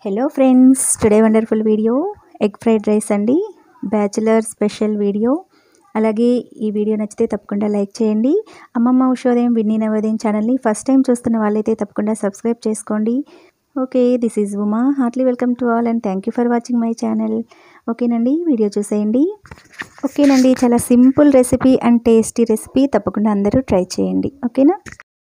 hello friends today wonderful video egg fried rice అండి bachelor special video అలాగే ఈ video నచ్చితే తప్పకుండా లైక్ చేయండి అమ్మమ్మ ఉషోదయం విన్నీ నవోదయం ఛానల్ని ఫస్ట్ టైం చూస్తున్న వాళ్ళైతే తప్పకుండా సబ్స్క్రైబ్ చేసుకోండి okay this is Uma heartly welcome to all and thank you for watching my channel ఓకేనండి వీడియో చూసేయండి ఓకేనండి చాలా simple recipe and tasty recipe తప్పకుండా అందరూ ట్రై చేయండి ఓకేనా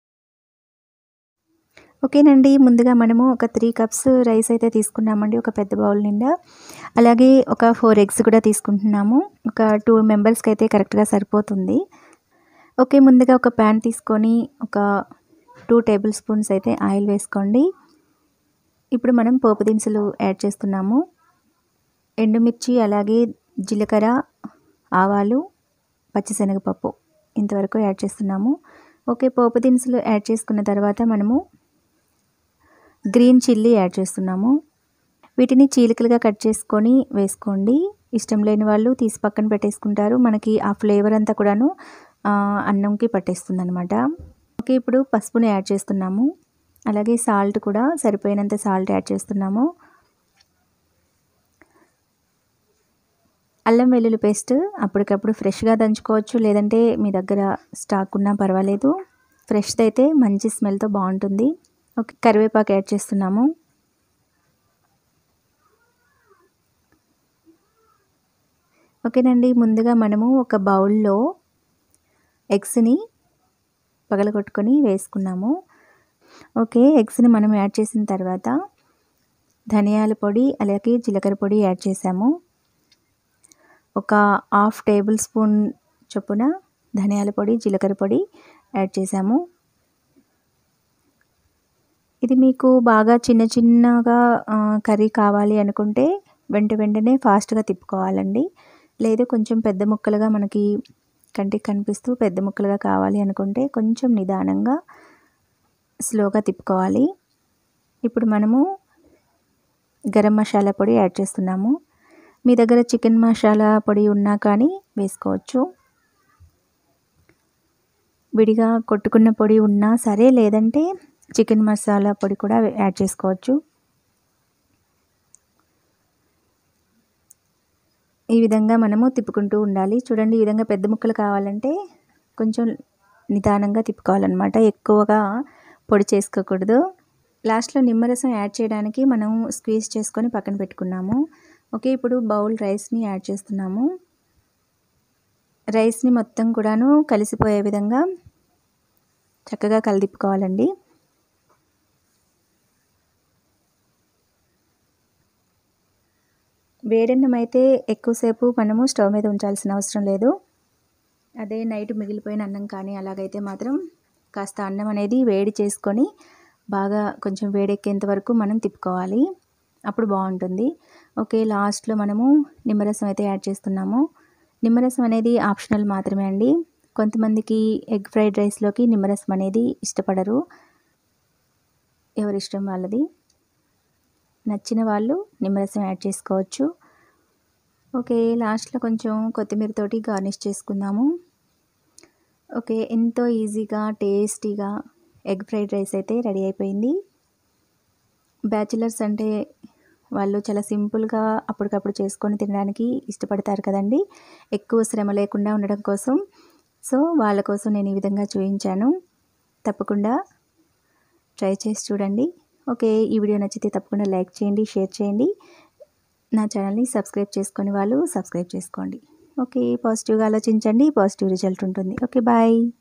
ఓకేనండి ముందుగా మనము ఒక త్రీ కప్స్ రైస్ అయితే తీసుకున్నామండి ఒక పెద్ద బౌల్ నిండా అలాగే ఒక ఫోర్ ఎగ్స్ కూడా తీసుకుంటున్నాము ఒక టూ మెంబర్స్కి అయితే కరెక్ట్గా సరిపోతుంది ఓకే ముందుగా ఒక ప్యాన్ తీసుకొని ఒక టూ టేబుల్ స్పూన్స్ అయితే ఆయిల్ వేసుకోండి ఇప్పుడు మనం పోపు దినుసులు యాడ్ చేస్తున్నాము ఎండుమిర్చి అలాగే జీలకర్ర ఆవాలు పచ్చిశనగపప్పు ఇంతవరకు యాడ్ చేస్తున్నాము ఓకే పోపు దినుసులు యాడ్ చేసుకున్న తర్వాత మనము గ్రీన్ చిల్లీ యాడ్ చేస్తున్నాము వీటిని చీలికలుగా కట్ చేసుకొని వేసుకోండి ఇష్టం లేని వాళ్ళు తీసి పక్కన పెట్టేసుకుంటారు మనకి ఆ ఫ్లేవర్ అంతా కూడాను అన్నంకి పట్టేస్తుంది అనమాట ఓకే ఇప్పుడు పసుపుని యాడ్ చేస్తున్నాము అలాగే సాల్ట్ కూడా సరిపోయినంత సాల్ట్ యాడ్ చేస్తున్నాము అల్లం వెల్లుల్లి పేస్ట్ అప్పటికప్పుడు ఫ్రెష్గా దంచుకోవచ్చు లేదంటే మీ దగ్గర స్టాక్ ఉన్నా పర్వాలేదు ఫ్రెష్ది అయితే మంచి స్మెల్తో బాగుంటుంది ఓకే కరివేపాకు యాడ్ చేస్తున్నాము ఓకేనండి ముందుగా మనము ఒక బౌల్లో ఎగ్స్ని పగలగొట్టుకొని వేసుకున్నాము ఓకే ఎగ్స్ని మనం యాడ్ చేసిన తర్వాత ధనియాల పొడి అలాగే జీలకర్ర పొడి యాడ్ చేసాము ఒక హాఫ్ టేబుల్ స్పూన్ చొప్పున ధనియాల పొడి జీలకర్ర పొడి యాడ్ చేసాము ఇది మీకు బాగా చిన్న చిన్నగా కర్రీ కావాలి అనుకుంటే వెంట వెంటనే ఫాస్ట్గా తిప్పుకోవాలండి లేదు కొంచెం పెద్ద ముక్కలుగా మనకి కంటికి కనిపిస్తూ పెద్ద ముక్కలుగా కావాలి అనుకుంటే కొంచెం నిదానంగా స్లోగా తిప్పుకోవాలి ఇప్పుడు మనము గరం మసాలా పొడి యాడ్ చేస్తున్నాము మీ దగ్గర చికెన్ మసాలా పొడి ఉన్నా కానీ వేసుకోవచ్చు విడిగా కొట్టుకున్న పొడి ఉన్నా సరే లేదంటే చికెన్ మసాలా పొడి కూడా యాడ్ చేసుకోవచ్చు ఈ విధంగా మనము తిప్పుకుంటూ ఉండాలి చూడండి ఈ విధంగా పెద్ద ముక్కలు కావాలంటే కొంచెం నిదానంగా తిప్పుకోవాలన్నమాట ఎక్కువగా పొడి చేసుకోకూడదు లాస్ట్లో నిమ్మరసం యాడ్ చేయడానికి మనం స్క్వీజ్ చేసుకొని పక్కన పెట్టుకున్నాము ఓకే ఇప్పుడు బౌల్ రైస్ని యాడ్ చేస్తున్నాము రైస్ని మొత్తం కూడాను కలిసిపోయే విధంగా చక్కగా కలిదిప్పుకోవాలండి వేడన్నం అయితే ఎక్కువసేపు మనము స్టవ్ మీద ఉంచాల్సిన అవసరం లేదు అదే నైట్ మిగిలిపోయిన అన్నం కానీ అలాగైతే మాత్రం కాస్త అన్నం అనేది వేడి చేసుకొని బాగా కొంచెం వేడెక్కేంత వరకు మనం తిప్పుకోవాలి అప్పుడు బాగుంటుంది ఓకే లాస్ట్లో మనము నిమ్మరసం అయితే యాడ్ చేస్తున్నాము నిమ్మరసం అనేది ఆప్షనల్ మాత్రమే అండి కొంతమందికి ఎగ్ ఫ్రైడ్ రైస్లోకి నిమ్మరసం అనేది ఇష్టపడరు ఎవరిష్టం వాళ్ళది నచ్చిన వాళ్ళు నిమ్మరసం యాడ్ చేసుకోవచ్చు ఓకే లాస్ట్లో కొంచెం కొత్తిమీరతోటి గార్నిష్ చేసుకుందాము ఓకే ఎంతో ఈజీగా టేస్టీగా ఎగ్ ఫ్రైడ్ రైస్ అయితే రెడీ అయిపోయింది బ్యాచిలర్స్ అంటే వాళ్ళు చాలా సింపుల్గా అప్పటికప్పుడు చేసుకొని తినడానికి ఇష్టపడతారు కదండి ఎక్కువ శ్రమ లేకుండా ఉండడం కోసం సో వాళ్ళ కోసం నేను ఈ విధంగా చూపించాను తప్పకుండా ట్రై చేసి చూడండి ఓకే ఈ వీడియో నచ్చితే తప్పకుండా లైక్ చేయండి షేర్ చేయండి నా ఛానల్ని సబ్స్క్రైబ్ చేసుకునే వాళ్ళు సబ్స్క్రైబ్ చేసుకోండి ఓకే పాజిటివ్గా ఆలోచించండి పాజిటివ్ రిజల్ట్ ఉంటుంది ఓకే బాయ్